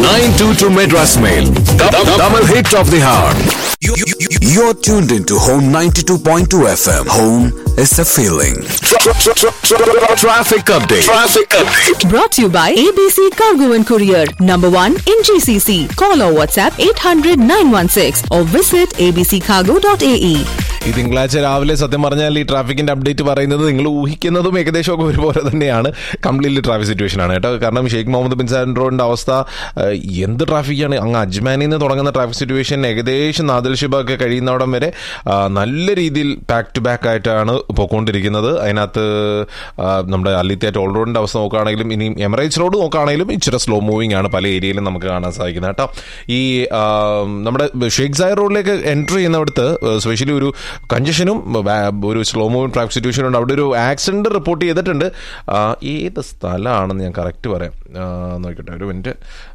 922 Madras Mail. Double hit of the hour. You, you, you, you're tuned into Home 92.2 FM. Home is a feeling. Traffic update. Traffic update. Brought to you by ABC Cargo and Courier, number one in GCC. Call or WhatsApp 800 916 or visit abccargo.ae. ഈ തിങ്കളാഴ്ച രാവിലെ സത്യം പറഞ്ഞാൽ ഈ ട്രാഫിക്കിന്റെ update പറയുന്നത് നിങ്ങൾ ഊഹിക്കുന്നതും ഏകദേശം ഒക്കെ ഒരുപോലെ തന്നെയാണ് കംപ്ലീറ്റ്ലി ട്രാഫിക് സിറ്റുവേഷൻ ആണ് കേട്ടോ കാരണം ഷെയ്ഖ് മുഹമ്മദ് ബിൻ സാൻ റോഡിന്റെ അവസ്ഥ ആ, എന്ത് ട്രാഫിക്കാണ് അങ്ങ് അജ്മാനിൽ നിന്ന് തുടങ്ങുന്ന ട്രാഫിക് സിറ്റുവേഷൻ ഏകദേശം നാദിൽ ഷിബ ഒക്കെ കഴിയുന്നവിടം വരെ ആ, നല്ല രീതിയിൽ ബാക്ക് ടു ബാക്ക് ആയിട്ടാണ് പോയിക്കൊണ്ടിരിക്കുന്നത് അതിനകത്ത് ആ, നമ്മുടെ അല്ലിത്തെ ടോൾ റോഡിന്റെ അവസ്ഥ നോക്കുകയാണെങ്കിലും ഇനി എമറേറ്റ്സ് റോഡ് നോക്കുകയാണെങ്കിലും ഇച്ചിരി സ്ലോ മൂവിംഗ് ആണ് പല ഏരിയയിലും നമുക്ക് കാണാൻ സാധിക്കുന്നത് കേട്ടോ ഈ ആ, നമ്മുടെ ഷേഖ് സായർ റോഡിലേക്ക് എൻട്രി ചെയ്യുന്നിടത്ത് സ്പെഷ്യലി ഒരു കഞ്ചഷനും ഒരു സ്ലോ മൂവിംഗ് ട്രാഫിക് സിറ്റുവേഷൻ ഉണ്ട് അവിടെ ഒരു ആക്സിഡന്റ് റിപ്പോർട്ട് ചെയ്തിട്ടുണ്ട് ആ, ഏത് സ്ഥലമാണെന്ന് ഞാൻ കറക്റ്റ് പറയാം ആ, നോക്കട്ടെ ഒരു മിനിറ്റ്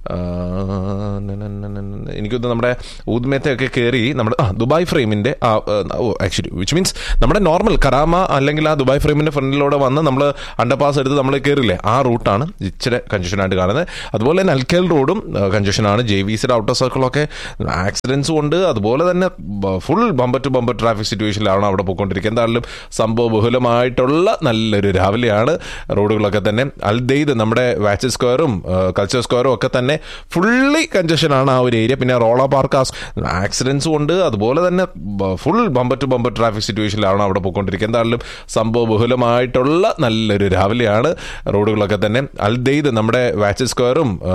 എനിക്കൊന്ന് നമ്മുടെ ഊദ്മേത്തൊക്കെ കയറി നമ്മുടെ ആ ദുബായ് ഫ്രെയിമിന്റെ ആ ഓ ആക്ച്വലി വിച്ച് മീൻസ് നമ്മുടെ നോർമൽ കറാമ അല്ലെങ്കിൽ ആ ദുബായ് ഫ്രെയിമിന്റെ ഫ്രണ്ടിലൂടെ വന്ന് നമ്മൾ അണ്ടർപാസ് എടുത്ത് നമ്മൾ കയറില്ലേ ആ റൂട്ടാണ് ഇച്ചിരി കൺജഷനായിട്ട് കാണുന്നത് അതുപോലെ തന്നെ അൽക്കേൽ റോഡും കൺജഷനാണ് ജെ വി സിയുടെ ഔട്ടർ സർക്കിളൊക്കെ ആക്സിഡൻസും ഉണ്ട് അതുപോലെ തന്നെ full bumper to bumper traffic സിറ്റുവേഷനിലാണ് അവിടെ പോയിക്കൊണ്ടിരിക്കുന്നത് എന്തായാലും സംഭവ ബഹുലമായിട്ടുള്ള നല്ലൊരു രാവിലെയാണ് റോഡുകളൊക്കെ തന്നെ അൽദെയ്ദ് നമ്മുടെ വാച്ച് സ്ക്വയറും കൾച്ചർ സ്ക്വയറും ഒക്കെ തന്നെ ഫുള്ളി കൺജഷനാണ് ആ ഒരു ഏരിയ പിന്നെ റോള പാർക്ക് ആക്സിഡൻസും ഉണ്ട് അതുപോലെ തന്നെ full bumper to bumper traffic സിറ്റുവേഷനിലാണ് അവിടെ പോയിക്കൊണ്ടിരിക്കുന്നത് എന്തായാലും സംഭവ ബഹുലമായിട്ടുള്ള നല്ലൊരു രാവിലെയാണ് റോഡുകളൊക്കെ തന്നെ അൽദെയ്ദ് നമ്മുടെ വാച്ച് സ്ക്വയറും